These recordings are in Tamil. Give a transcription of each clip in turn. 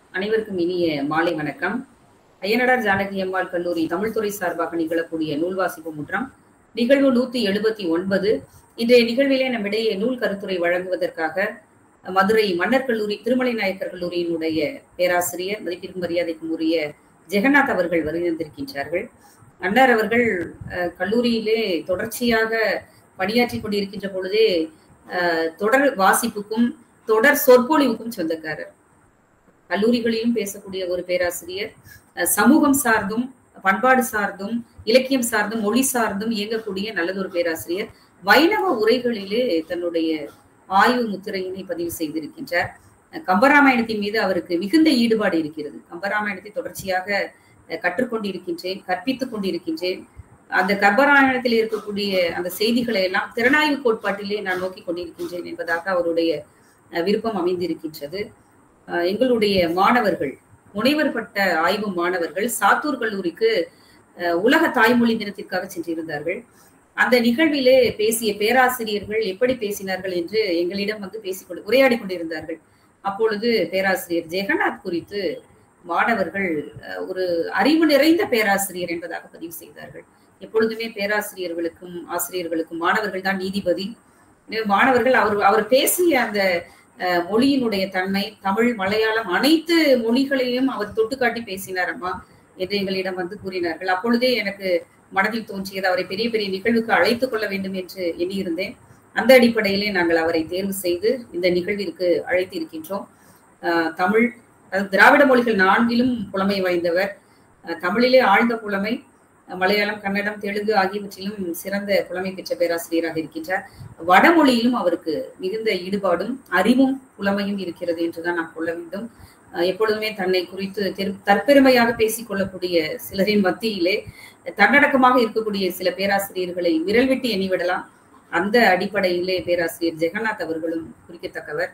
அனைவருக்கும் இனிய மாலை வணக்கம் ஐயனடார் ஜானகி அம்மாள் கல்லூரி தமிழ்துறை சார்பாக நிகழக்கூடிய நூல் வாசிப்பு முற்றம் நிகழ்வு நூத்தி எழுபத்தி ஒன்பது இன்றைய நிகழ்விலே நம்மிடையே நூல் கருத்துரை வழங்குவதற்காக மதுரை மன்னர் கல்லூரி திருமலை நாயக்கர் கல்லூரியினுடைய பேராசிரியர் மதிப்பிற்கும் மரியாதைக்கும் உரிய ஜெகநாத் அவர்கள் வருகின்றிருக்கின்றார்கள் அன்னார் அவர்கள் கல்லூரியிலே தொடர்ச்சியாக பணியாற்றி கொண்டிருக்கின்ற பொழுதே தொடர் வாசிப்புக்கும் தொடர் சொற்பொழிவுக்கும் சொந்தக்காரர் கல்லூரிகளிலும் பேசக்கூடிய ஒரு பேராசிரியர் சமூகம் சார்ந்தும் பண்பாடு சார்ந்தும் இலக்கியம் சார்ந்தும் மொழி சார்ந்தும் இயங்கக்கூடிய நல்லதொரு பேராசிரியர் வைணவ உரைகளிலே தன்னுடைய ஆய்வு முத்திரையினை பதிவு செய்திருக்கின்றார் கம்பராமாயணத்தின் மீது அவருக்கு மிகுந்த ஈடுபாடு இருக்கிறது கம்பராமாயணத்தை தொடர்ச்சியாக கற்றுக்கொண்டிருக்கின்றேன் கற்பித்துக் கொண்டிருக்கின்றேன் அந்த கம்பராமாயணத்தில் இருக்கக்கூடிய அந்த செய்திகளை எல்லாம் திறனாய்வு கோட்பாட்டிலே நான் நோக்கி கொண்டிருக்கின்றேன் என்பதாக அவருடைய விருப்பம் அமைந்திருக்கின்றது எங்களுடைய மாணவர்கள் முனைவர் பட்ட ஆய்வு மாணவர்கள் சாத்தூர் கல்லூரிக்கு உலக தாய்மொழி தினத்திற்காக சென்றிருந்தார்கள் அந்த நிகழ்விலே பேசிய பேராசிரியர்கள் எப்படி பேசினார்கள் என்று எங்களிடம் வந்து பேசிக்கொண்டு உரையாடி கொண்டிருந்தார்கள் அப்பொழுது பேராசிரியர் ஜெகநாத் குறித்து மாணவர்கள் ஒரு அறிவு நிறைந்த பேராசிரியர் என்பதாக பதிவு செய்தார்கள் எப்பொழுதுமே பேராசிரியர்களுக்கும் ஆசிரியர்களுக்கும் மாணவர்கள் தான் நீதிபதி மாணவர்கள் அவர் அவர் பேசிய அந்த மொழியினுடைய தன்மை தமிழ் மலையாளம் அனைத்து மொழிகளையும் அவர் தொட்டுக்காட்டி பேசினார் அம்மா என்று எங்களிடம் வந்து கூறினார்கள் அப்பொழுதே எனக்கு மனதில் தோன்றியது அவரை பெரிய பெரிய நிகழ்வுக்கு அழைத்துக் கொள்ள வேண்டும் என்று எண்ணியிருந்தேன் அந்த அடிப்படையிலே நாங்கள் அவரை தேர்வு செய்து இந்த நிகழ்விற்கு அழைத்து இருக்கின்றோம் தமிழ் திராவிட மொழிகள் நான்கிலும் புலமை வாய்ந்தவர் தமிழிலே ஆழ்ந்த புலமை மலையாளம் கன்னடம் தெலுங்கு ஆகியவற்றிலும் சிறந்த புலமை பெற்ற பேராசிரியராக இருக்கின்றார் வடமொழியிலும் அவருக்கு மிகுந்த ஈடுபாடும் அறிவும் புலமையும் இருக்கிறது என்றுதான் நாம் கொள்ள வேண்டும் எப்பொழுதுமே தன்னை குறித்து தற்பெருமையாக பேசிக் கொள்ளக்கூடிய சிலரின் மத்தியிலே தன்னடக்கமாக இருக்கக்கூடிய சில பேராசிரியர்களை விரல் விட்டு எண்ணிவிடலாம் அந்த அடிப்படையிலே பேராசிரியர் ஜெகநாத் அவர்களும் குறிக்கத்தக்கவர்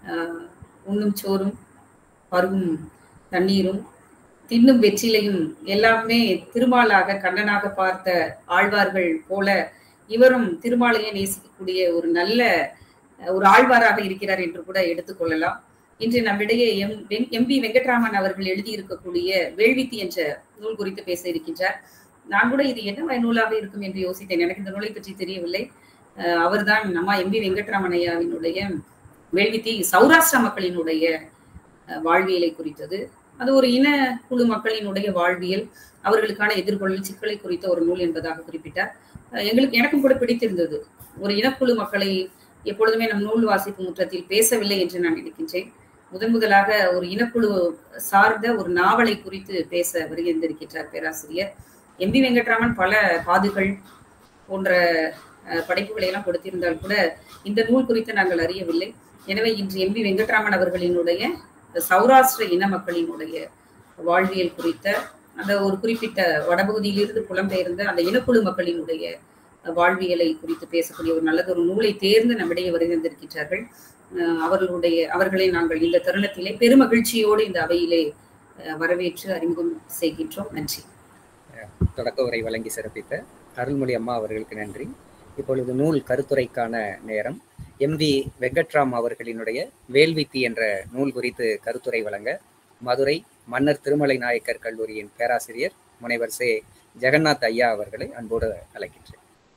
உண்ணும் சோறும் பருகும் தண்ணீரும் தின்னும் வெற்றிலையும் எல்லாமே திருமாலாக கண்ணனாக பார்த்த ஆழ்வார்கள் போல இவரும் திருமாலையை நேசிக்கக்கூடிய ஒரு நல்ல ஒரு ஆழ்வாராக இருக்கிறார் என்று கூட எடுத்துக்கொள்ளலாம் இன்று நம்மிடையே எம் எம் பி வெங்கட்ராமன் அவர்கள் எழுதியிருக்கக்கூடிய வேள்வித்தி என்ற நூல் குறித்து பேச இருக்கின்றார் நான் கூட இது என்ன நூலாக இருக்கும் என்று யோசித்தேன் எனக்கு இந்த நூலை பற்றி தெரியவில்லை அவர்தான் நம்ம எம் பி வெங்கட்ராமன் ஐயாவினுடைய வேள்வித்தி சௌராஷ்டிரா மக்களினுடைய வாழ்வியலை குறித்தது அது ஒரு இன குழு மக்களினுடைய வாழ்வியல் அவர்களுக்கான எதிர்கொள்ளல் சிக்கலை குறித்த ஒரு நூல் என்பதாக குறிப்பிட்டார் எங்களுக்கு எனக்கும் கூட பிடித்திருந்தது ஒரு இனக்குழு மக்களை எப்பொழுதுமே நம் நூல் வாசிப்பு முற்றத்தில் பேசவில்லை என்று நான் நினைக்கின்றேன் முதன் முதலாக ஒரு இனக்குழு சார்ந்த ஒரு நாவலை குறித்து பேச வருகின்றிருக்கின்றார் பேராசிரியர் எம் பி வெங்கட்ராமன் பல காதுகள் போன்ற படைப்புகளை எல்லாம் கொடுத்திருந்தால் கூட இந்த நூல் குறித்து நாங்கள் அறியவில்லை எனவே இன்று எம் பி வெங்கட்ராமன் அவர்களினுடைய சௌராஷ்டிர இன மக்களினுடைய வாழ்வியல் குறித்த அந்த ஒரு குறிப்பிட்ட வடபகுதியிலிருந்து புலம்பெயர்ந்த அந்த இனக்குழு மக்களினுடைய வாழ்வியலை குறித்து பேசக்கூடிய ஒரு நல்லதொரு நூலை தேர்ந்து நம்மிடையே வருகின்றிருக்கின்றார்கள் அவர்களுடைய அவர்களை நாங்கள் இந்த தருணத்திலே பெருமகிழ்ச்சியோடு இந்த அவையிலே வரவேற்று அறிமுகம் செய்கின்றோம் நன்றி தொடக்க உரை வழங்கி சிறப்பித்த அருள்மொழி அம்மா அவர்களுக்கு நன்றி இப்பொழுது நூல் கருத்துரைக்கான நேரம் எம் வி வெங்கட்ராம் அவர்களினுடைய வேல்வித்தி என்ற நூல் குறித்து கருத்துரை வழங்க மதுரை மன்னர் திருமலை நாயக்கர் கல்லூரியின் பேராசிரியர் முனைவர் சே ஜெகநாத் ஐயா அவர்களை அன்போடு அழைக்கின்றேன்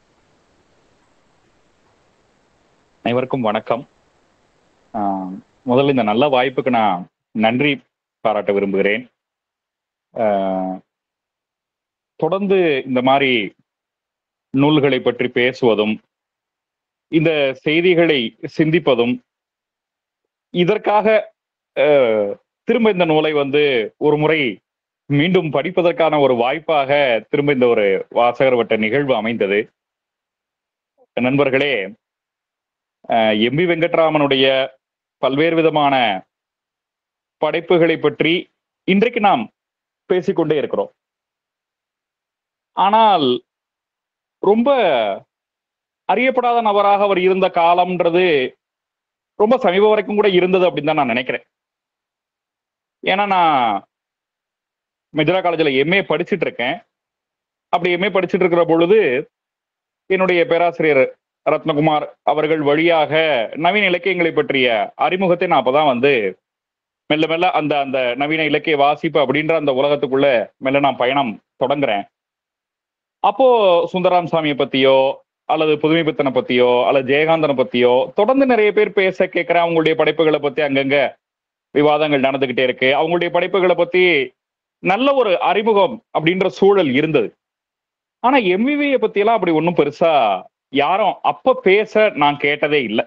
அனைவருக்கும் வணக்கம் முதல்ல இந்த நல்ல வாய்ப்புக்கு நான் நன்றி பாராட்ட விரும்புகிறேன் தொடர்ந்து இந்த மாதிரி நூல்களை பற்றி பேசுவதும் இந்த செய்திகளை சிந்திப்பதும் இதற்காக திரும்ப இந்த நூலை வந்து ஒரு முறை மீண்டும் படிப்பதற்கான ஒரு வாய்ப்பாக திரும்ப இந்த ஒரு வாசகர் வட்ட நிகழ்வு அமைந்தது நண்பர்களே எம் பி வெங்கட்ராமனுடைய பல்வேறு விதமான படைப்புகளை பற்றி இன்றைக்கு நாம் பேசிக்கொண்டே இருக்கிறோம் ஆனால் ரொம்ப அறியப்படாத நபராக அவர் இருந்த காலம்ன்றது ரொம்ப சமீப வரைக்கும் கூட இருந்தது அப்படின்னு தான் நான் நினைக்கிறேன் ஏன்னா நான் மெஜரா காலேஜில் எம்ஏ படிச்சுட்டு இருக்கேன் அப்படி எம்ஏ படிச்சுட்டு இருக்கிற பொழுது என்னுடைய பேராசிரியர் ரத்னகுமார் அவர்கள் வழியாக நவீன இலக்கியங்களை பற்றிய அறிமுகத்தை நான் அப்பதான் வந்து மெல்ல மெல்ல அந்த அந்த நவீன இலக்கிய வாசிப்பு அப்படின்ற அந்த உலகத்துக்குள்ள மெல்ல நான் பயணம் தொடங்குறேன் அப்போ சுந்தராம் சாமியை பத்தியோ அல்லது புதுமைப்பித்தனை பத்தியோ அல்லது ஜெயகாந்தனை பத்தியோ தொடர்ந்து நிறைய பேர் பேச கேட்கிறேன் அவங்களுடைய படைப்புகளை பத்தி அங்கங்க விவாதங்கள் நடந்துகிட்டே இருக்கு அவங்களுடைய படைப்புகளை பத்தி நல்ல ஒரு அறிமுகம் அப்படின்ற சூழல் இருந்தது ஆனா எம்விவியை பத்தி எல்லாம் அப்படி ஒன்றும் பெருசா யாரும் அப்ப பேச நான் கேட்டதே இல்லை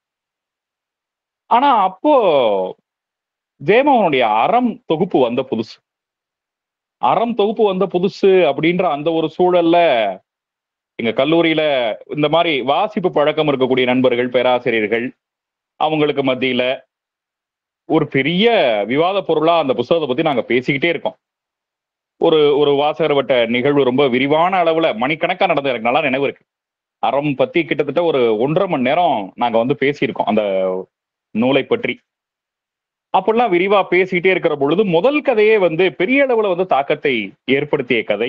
ஆனா அப்போ ஜெயமோகனுடைய அறம் தொகுப்பு வந்த புதுசு அறம் தொகுப்பு வந்த புதுசு அப்படின்ற அந்த ஒரு சூழல்ல எங்க கல்லூரியில இந்த மாதிரி வாசிப்பு பழக்கம் இருக்கக்கூடிய நண்பர்கள் பேராசிரியர்கள் அவங்களுக்கு மத்தியில ஒரு பெரிய விவாத பொருளா அந்த புத்தகத்தை பத்தி நாங்க பேசிக்கிட்டே இருக்கோம் ஒரு ஒரு வாசகர் வட்ட நிகழ்வு ரொம்ப விரிவான அளவுல மணிக்கணக்கா நடந்தது எனக்கு நல்லா நினைவு இருக்கு அறம் பத்தி கிட்டத்தட்ட ஒரு ஒன்றரை மணி நேரம் நாங்க வந்து பேசியிருக்கோம் அந்த நூலை பற்றி அப்படிலாம் விரிவா பேசிக்கிட்டே இருக்கிற பொழுது முதல் கதையே வந்து பெரிய அளவுல வந்து தாக்கத்தை ஏற்படுத்திய கதை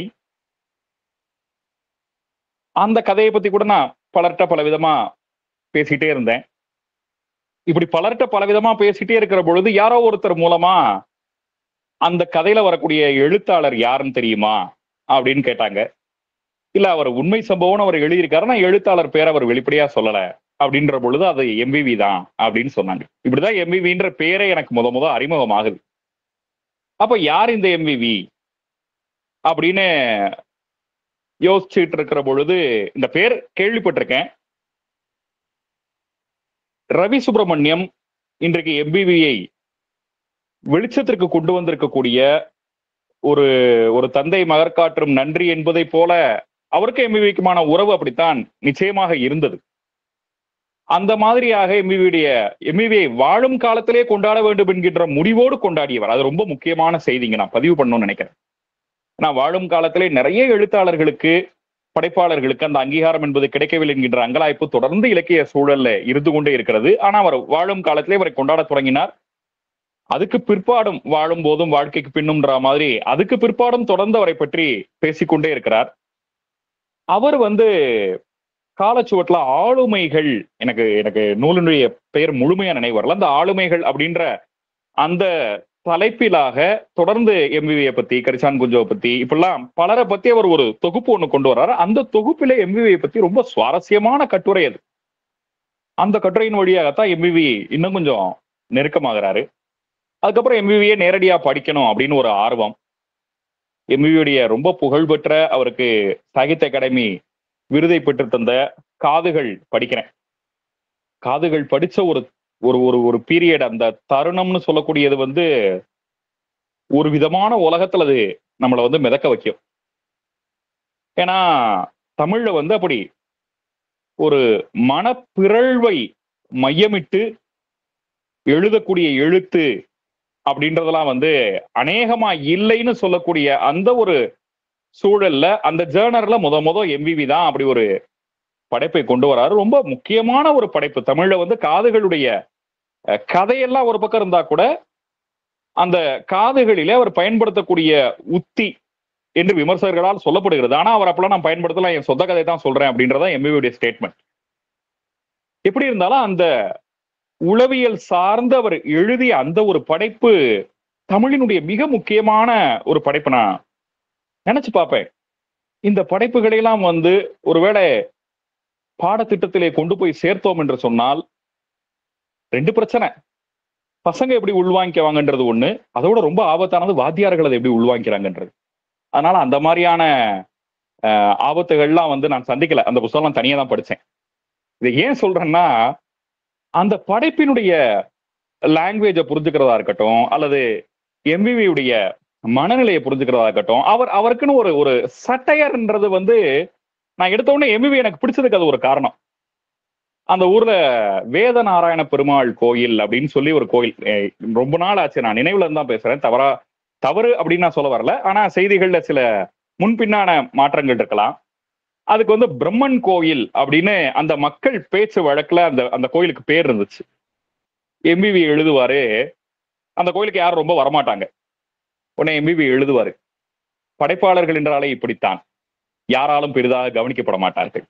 அந்த கதையை பத்தி கூட நான் பலர்கிட்ட பல விதமா பேசிட்டே இருந்தேன் இப்படி பலர்கிட்ட பல விதமா பேசிட்டே இருக்கிற பொழுது யாரோ ஒருத்தர் மூலமா அந்த கதையில வரக்கூடிய எழுத்தாளர் யாருன்னு தெரியுமா அப்படின்னு கேட்டாங்க இல்ல அவர் உண்மை சம்பவம்னு அவர் எழுதியிருக்காரு நான் எழுத்தாளர் பேர் அவர் வெளிப்படையா சொல்லல அப்படின்ற பொழுது அது எம்பிவி தான் அப்படின்னு சொன்னாங்க இப்படிதான் எம்பிவின்ற பேரே எனக்கு முத முத அறிமுகம் ஆகுது அப்ப யார் இந்த எம்பிவி அப்படின்னு யோசிச்சுட்டு இருக்கிற பொழுது இந்த பேர் கேள்விப்பட்டிருக்கேன் ரவி சுப்பிரமணியம் இன்றைக்கு எம்பிவியை வெளிச்சத்திற்கு கொண்டு வந்திருக்கக்கூடிய ஒரு ஒரு தந்தை மகற்காற்றும் நன்றி என்பதை போல அவருக்கு எம்பிவிக்குமான உறவு அப்படித்தான் நிச்சயமாக இருந்தது அந்த மாதிரியாக எம்பிவியுடைய எம்பிவியை வாழும் காலத்திலே கொண்டாட வேண்டும் என்கின்ற முடிவோடு கொண்டாடியவர் அது ரொம்ப முக்கியமான செய்திங்க நான் பதிவு பண்ணணும்னு நினைக்கிறேன் நான் வாழும் காலத்திலே நிறைய எழுத்தாளர்களுக்கு படைப்பாளர்களுக்கு அந்த அங்கீகாரம் என்பது கிடைக்கவில்லை என்கின்ற அங்கலாய்ப்பு தொடர்ந்து இலக்கிய சூழல்ல இருந்து கொண்டே இருக்கிறது ஆனா அவர் வாழும் காலத்திலே அவரை கொண்டாட தொடங்கினார் அதுக்கு பிற்பாடும் வாழும் போதும் வாழ்க்கைக்கு பின்னும்ன்ற மாதிரி அதுக்கு பிற்பாடும் தொடர்ந்து அவரை பற்றி பேசிக்கொண்டே இருக்கிறார் அவர் வந்து காலச்சுவட்டுல ஆளுமைகள் எனக்கு எனக்கு நூலினுடைய பெயர் முழுமையா நினைவு வரல அந்த ஆளுமைகள் அப்படின்ற அந்த தலைப்பிலாக தொடர்ந்து எம்பிவியை பத்தி கரிசான் குஞ்சோவை பத்தி இப்படிலாம் பலரை பத்தி அவர் ஒரு தொகுப்பு ஒண்ணு கொண்டு வர்றாரு அந்த தொகுப்பில எம்பிவியை பத்தி ரொம்ப சுவாரஸ்யமான கட்டுரை அது அந்த கட்டுரையின் வழியாகத்தான் எம்பிவி இன்னும் கொஞ்சம் நெருக்கமாகிறாரு அதுக்கப்புறம் எம்பிவியை நேரடியா படிக்கணும் அப்படின்னு ஒரு ஆர்வம் எம்பிவியுடைய ரொம்ப புகழ்பெற்ற அவருக்கு சாகித்ய அகாடமி விருதை பெற்று தந்த காதுகள் படிக்கிறேன் காதுகள் படிச்ச ஒரு ஒரு ஒரு ஒரு பீரியட் அந்த தருணம்னு சொல்லக்கூடியது வந்து ஒரு விதமான உலகத்துல அது நம்மளை வந்து மிதக்க வைக்கும் ஏன்னா தமிழ்ல வந்து அப்படி ஒரு மனப்பிறழ்வை மையமிட்டு எழுதக்கூடிய எழுத்து அப்படின்றதெல்லாம் வந்து அநேகமா இல்லைன்னு சொல்லக்கூடிய அந்த ஒரு சூழல்ல அந்த ஜேர்னர்ல முத முத எம்பிவி தான் அப்படி ஒரு படைப்பை கொண்டு வராரு ரொம்ப முக்கியமான ஒரு படைப்பு தமிழ்ல வந்து காதுகளுடைய அஹ், கதையெல்லாம் ஒரு பக்கம் இருந்தா கூட அந்த காதுகளிலே அவர் பயன்படுத்தக்கூடிய உத்தி என்று விமர்சகர்களால் சொல்லப்படுகிறது ஆனா அவர் அப்பெல்லாம் நான் பயன்படுத்தலாம் என் சொந்த கதை தான் சொல்றேன் அப்படின்றதா எம்பிவியுடைய ஸ்டேட்மெண்ட் எப்படி இருந்தாலும் அந்த உளவியல் சார்ந்து அவர் எழுதிய அந்த ஒரு படைப்பு தமிழினுடைய மிக முக்கியமான ஒரு படைப்பு நான் நினைச்சு பார்ப்பேன் இந்த படைப்புகளை எல்லாம் வந்து ஒருவேளை பாடத்திட்டத்திலே கொண்டு போய் சேர்த்தோம் என்று சொன்னால் ரெண்டு பிரச்சனை பசங்க எப்படி உள்வாங்கிக்குவாங்கன்றது ஒண்ணு அதோட ரொம்ப ஆபத்தானது வாத்தியார்கள் அதை எப்படி உள்வாங்கிக்கிறாங்கன்றது அதனால அந்த மாதிரியான அஹ், ஆபத்துகள்லாம் வந்து நான் சந்திக்கல அந்த புத்தகம் தனியா தான் படிச்சேன் இதை ஏன் சொல்றேன்னா அந்த படைப்பினுடைய லாங்குவேஜை புரிஞ்சுக்கிறதா இருக்கட்டும் அல்லது எம்பிவியுடைய மனநிலையை புரிஞ்சுக்கிறதா இருக்கட்டும் அவர் அவருக்குன்னு ஒரு ஒரு சட்டையர்ன்றது வந்து நான் எடுத்த உடனே எம்பிவி எனக்கு பிடிச்சதுக்கு அது ஒரு காரணம் அந்த ஊர்ல வேத நாராயண பெருமாள் கோயில் அப்படின்னு சொல்லி ஒரு கோயில் அஹ் ரொம்ப நாள் ஆச்சு நான் நினைவுல இருந்து தான் பேசுறேன் தவறா தவறு அப்படின்னு நான் சொல்ல வரல ஆனா செய்திகள்ல சில முன்பின்னான மாற்றங்கள் இருக்கலாம் அதுக்கு வந்து பிரம்மன் கோயில் அப்படின்னு அந்த மக்கள் பேச்சு வழக்குல அந்த அந்த கோயிலுக்கு பேர் இருந்துச்சு எம்பிவி எழுதுவாரு அந்த கோயிலுக்கு யாரும் ரொம்ப வரமாட்டாங்க உடனே எம்பிவி எழுதுவாரு படைப்பாளர்கள் என்றாலே இப்படித்தான் யாராலும் பெரிதாக கவனிக்கப்பட மாட்டார்கள்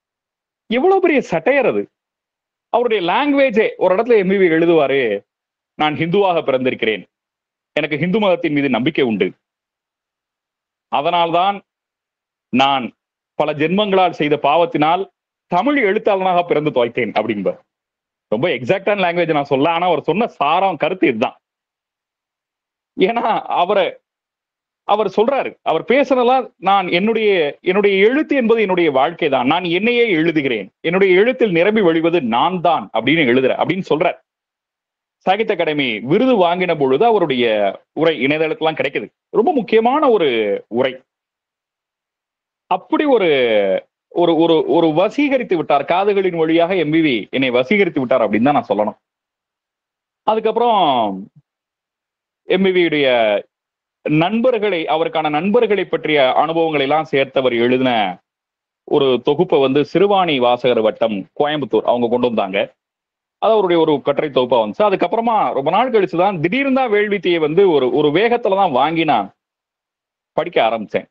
எவ்வளவு பெரிய சட்டையர் அது அவருடைய லாங்குவேஜே ஒரு இடத்துல எம்பிவி எழுதுவாரு நான் ஹிந்துவாக பிறந்திருக்கிறேன் எனக்கு ஹிந்து மதத்தின் மீது நம்பிக்கை உண்டு அதனால்தான் நான் பல ஜென்மங்களால் செய்த பாவத்தினால் தமிழ் எழுத்தாளனாக பிறந்து துவைத்தேன் அப்படின்ப ரொம்ப எக்ஸாக்டான லாங்குவேஜ் நான் சொல்ல ஆனா அவர் சொன்ன சாரம் கருத்து இதுதான் ஏன்னா அவரை அவர் சொல்றாரு அவர் பேசுனதெல்லாம் நான் என்னுடைய என்னுடைய எழுத்து என்பது என்னுடைய வாழ்க்கை தான் நான் என்னையே எழுதுகிறேன் என்னுடைய எழுத்தில் நிரம்பி வழிவது நான் தான் அப்படின்னு எழுதுற அப்படின்னு சொல்றார் சாகித்ய அகாடமி விருது வாங்கின பொழுது அவருடைய உரை இணையதளத்துலாம் கிடைக்குது ரொம்ப முக்கியமான ஒரு உரை அப்படி ஒரு ஒரு ஒரு ஒரு வசீகரித்து விட்டார் காதுகளின் வழியாக எம்பிவி என்னை வசீகரித்து விட்டார் அப்படின்னு தான் நான் சொல்லணும் அதுக்கப்புறம் எம்பிவியுடைய நண்பர்களை அவருக்கான நண்பர்களை பற்றிய அனுபவங்களை எல்லாம் சேர்த்தவர் எழுதின ஒரு தொகுப்பை வந்து சிறுவாணி வாசகர் வட்டம் கோயம்புத்தூர் அவங்க கொண்டு வந்தாங்க அது அவருடைய ஒரு கட்டுரை தொகுப்பா வந்துச்சு அதுக்கப்புறமா ரொம்ப நாள் கழிச்சு தான் திடீர்னு தான் வேள்வித்தியை வந்து ஒரு ஒரு வேகத்துல தான் வாங்கி நான் படிக்க ஆரம்பிச்சேன்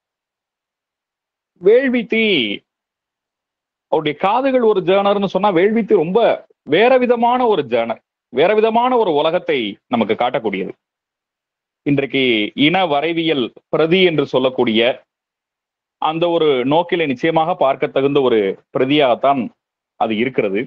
வேள்வித்தி அவருடைய காதுகள் ஒரு ஜேர்னர்னு சொன்னா வேள்வித்தி ரொம்ப வேற விதமான ஒரு ஜேர்னர் வேற விதமான ஒரு உலகத்தை நமக்கு காட்டக்கூடியது இன்றைக்கு இன வரைவியல் பிரதி என்று சொல்லக்கூடிய அந்த ஒரு நோக்கில நிச்சயமாக பார்க்க தகுந்த ஒரு பிரதியாகத்தான் அது இருக்கிறது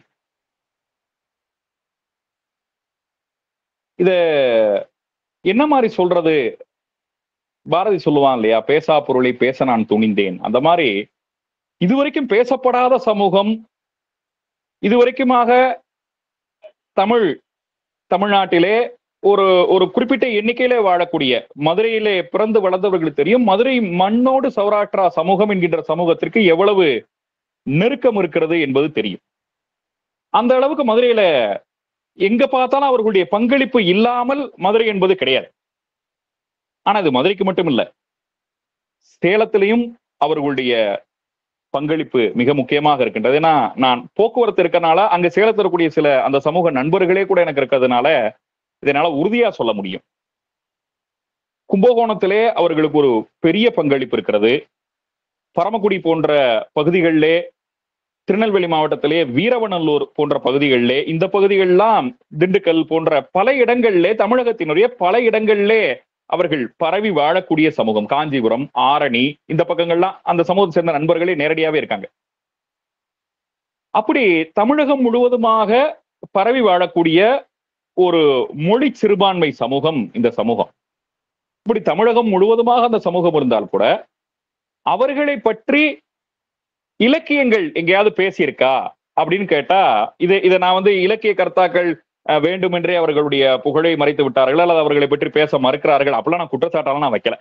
இத என்ன மாதிரி சொல்றது பாரதி சொல்லுவான் இல்லையா பேசா பொருளை பேச நான் துணிந்தேன் அந்த மாதிரி இதுவரைக்கும் பேசப்படாத சமூகம் இதுவரைக்குமாக தமிழ் தமிழ்நாட்டிலே ஒரு ஒரு குறிப்பிட்ட எண்ணிக்கையில வாழக்கூடிய மதுரையிலே பிறந்து வளர்ந்தவர்களுக்கு தெரியும் மதுரை மண்ணோடு சௌராஷ்டிரா சமூகம் என்கின்ற சமூகத்திற்கு எவ்வளவு நெருக்கம் இருக்கிறது என்பது தெரியும் அந்த அளவுக்கு மதுரையில எங்க பார்த்தாலும் அவர்களுடைய பங்களிப்பு இல்லாமல் மதுரை என்பது கிடையாது ஆனா இது மதுரைக்கு மட்டும் இல்ல சேலத்திலையும் அவர்களுடைய பங்களிப்பு மிக முக்கியமாக இருக்கின்றது ஏன்னா நான் போக்குவரத்து இருக்கனால அங்க சேலத்தில் இருக்கக்கூடிய சில அந்த சமூக நண்பர்களே கூட எனக்கு இருக்கிறதுனால இதனால உறுதியா சொல்ல முடியும் கும்பகோணத்திலே அவர்களுக்கு ஒரு பெரிய பங்களிப்பு இருக்கிறது பரமக்குடி போன்ற பகுதிகளிலே திருநெல்வேலி மாவட்டத்திலே வீரவநல்லூர் போன்ற பகுதிகளிலே இந்த பகுதிகளெல்லாம் திண்டுக்கல் போன்ற பல இடங்களிலே தமிழகத்தினுடைய பல இடங்களிலே அவர்கள் பரவி வாழக்கூடிய சமூகம் காஞ்சிபுரம் ஆரணி இந்த பக்கங்கள்லாம் அந்த சமூகத்தை சேர்ந்த நண்பர்களே நேரடியாவே இருக்காங்க அப்படி தமிழகம் முழுவதுமாக பரவி வாழக்கூடிய ஒரு மொழி சிறுபான்மை சமூகம் இந்த சமூகம் இப்படி தமிழகம் முழுவதுமாக அந்த சமூகம் இருந்தால் கூட அவர்களை பற்றி இலக்கியங்கள் எங்கேயாவது பேசியிருக்கா அப்படின்னு கேட்டா இதை இதை நான் வந்து இலக்கிய கர்த்தாக்கள் அஹ், வேண்டுமென்றே அவர்களுடைய புகழை மறைத்து விட்டார்கள் அல்லது அவர்களை பற்றி பேச மறுக்கிறார்கள் அப்பெல்லாம் நான் குற்றச்சாட்டெல்லாம் நான் வைக்கல